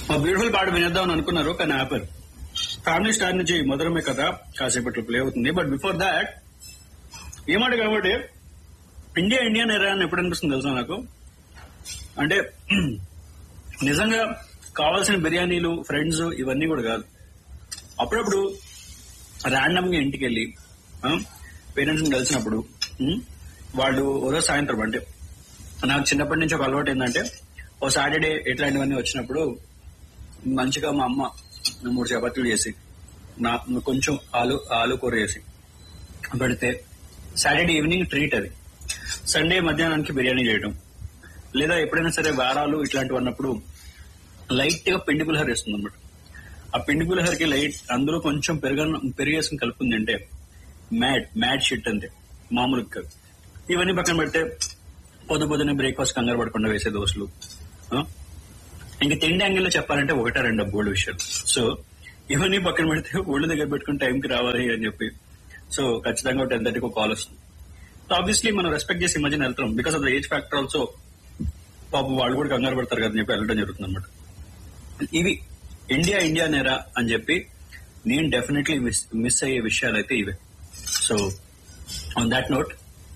ఆ బ్యూటిఫుల్ పాట వినేద్దాం అని అనుకున్నారు కానీ ఆపారు ఫ్యామిలీ స్టార్ నుంచి మధురమే కదా కాసేపట్లో ప్లే అవుతుంది బట్ బిఫోర్ దాట్ ఏమాట కాబట్టి ఇండియా ఇండియన్ ఎరా అని ఎప్పుడు అనిపిస్తుంది తెలుసా నాకు అంటే నిజంగా కావాల్సిన బిర్యానీలు ఫ్రెండ్స్ ఇవన్నీ కూడా కాదు అప్పుడప్పుడు ర్యాండమ్ గా ఇంటికి వెళ్ళి పేరెంట్స్ కలిసినప్పుడు ఉమ్, వాళ్ళు ఓ రోజు సాయంత్రం అంటే నాకు చిన్నప్పటి నుంచి ఒక అలవాటు ఏంటంటే ఓ సాటర్డే ఇట్లాంటివన్నీ వచ్చినప్పుడు మంచిగా మా అమ్మ మూడు చపాతీలు చేసి నా కొంచెం ఆలు ఆలు కూర చేసి పెడితే సాటర్డే ఈవినింగ్ ట్రీట్ అది సండే మధ్యాహ్నానికి బిర్యానీ చేయడం లేదా ఎప్పుడైనా సరే వారాలు ఇట్లాంటివి అన్నప్పుడు లైట్ గా పిండి పులిహోర వేస్తుంది అనమాట ఆ పిండి పులిహోరకి లైట్ అందులో కొంచెం పెరుగ పెరిగేసుకుని కలుపుకుంది అంటే మ్యాడ్ మ్యాడ్ షిట్ అంతే మామూలుగా కాదు. ఇవన్నీ పక్కన పెడితే పొద్దు పొద్దున బ్రేక్ఫాస్ట్ కంగారు పడకుండా వేసే దోశలు ఆ? ఇంక తిండి యాంగిల్లో చెప్పాలంటే ఒకటా రెండు బోల్డ్ విషయాలు సో ఇవన్నీ పక్కన పెడితే ఒళ్ళు దగ్గర పెట్టుకుని టైంకి రావాలి అని చెప్పి సో ఖచ్చితంగా టెన్ థర్టీకి ఒక కాల్ వస్తుంది సో ఆబ్వియస్లీ మనం రెస్పెక్ట్ చేసి ఈ మధ్యన వెళ్తాం because of the age factor also పాపం వాళ్ళు కూడా కంగారు పడతారు కదా అని చెప్పి వెళ్ళడం జరుగుతుంది అనమాట ఇవి ఇండియా ఇండియా నేరా అని చెప్పి నేను డెఫినెట్లీ మిస్ మిస్ అయ్యే విషయాలు అయితే ఇవే సో ఆన్ దాట్ నోట్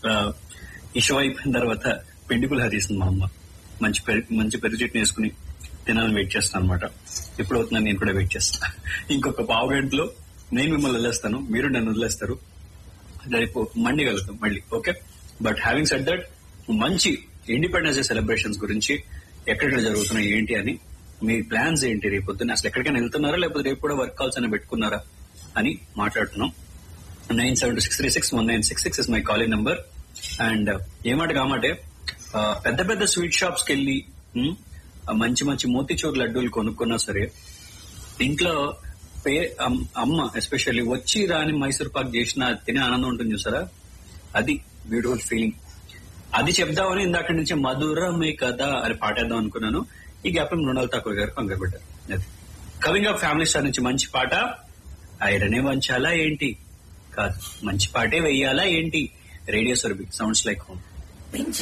ఈ షో అయిపోయిన తర్వాత పిండి పులిహోర తీసింది మా అమ్మ మంచి పెరుగు మంచి పెరుగు చట్నీ వేసుకుని తినాలని వెయిట్ చేస్తాను అనమాట ఎప్పుడు అవుతుందని నేను కూడా వెయిట్ చేస్తాను ఇంకొక పావు గంటలో నేను మిమ్మల్ని వదిలేస్తాను మీరు నన్ను వదిలేస్తారు రేపు మండి కలుగుతాం మళ్ళీ okay but having set that మంచి ఇండిపెండెన్స్ డే సెలబ్రేషన్స్ గురించి ఎక్కడెక్కడ జరుగుతున్నాయి ఏంటి అని మీ ప్లాన్స్ ఏంటి రేపు పొద్దున్న అసలు ఎక్కడికైనా వెళ్తున్నారా లేకపోతే రేపు కూడా వర్క్ కాల్స్ అని పెట్టుకున్నారా అని మాట్లాడుతున్నాం nine seven six three six one nine six six is my calling number and ఏమాట కామాటే ఆ, పెద్ద పెద్ద స్వీట్ షాప్స్ కి వెళ్ళి ఉమ్, ఆ మంచి మంచి మోతిచూర్ లడ్డూలు కొనుక్కున్నా సరే ఇంట్లో పే అమ్- అమ్మ ఎస్పెషల్లీ వచ్చి రాని మైసూర్ పాక్ చేసిన తినే ఆనందం ఉంటుంది చూసారా అది బ్యూటిఫుల్ ఫీలింగ్ అది చెప్దామని ఇందాక నుంచి మధురమే కదా అని పాటేద్దాం అనుకున్నాను ఈ గ్యాప్ మృణాల్ ఠాకూర్ గారు కంగారు పెట్టారు అది కవింగ్ ఆఫ్ ఫ్యామిలీ స్టార్ నుంచి మంచి పాట ఐరనే వంచాలా ఏంటి కాదు మంచి పాటే వెయ్యాలా ఏంటి రేడియో సర్బీ సౌండ్స్ లైక్ హోమ్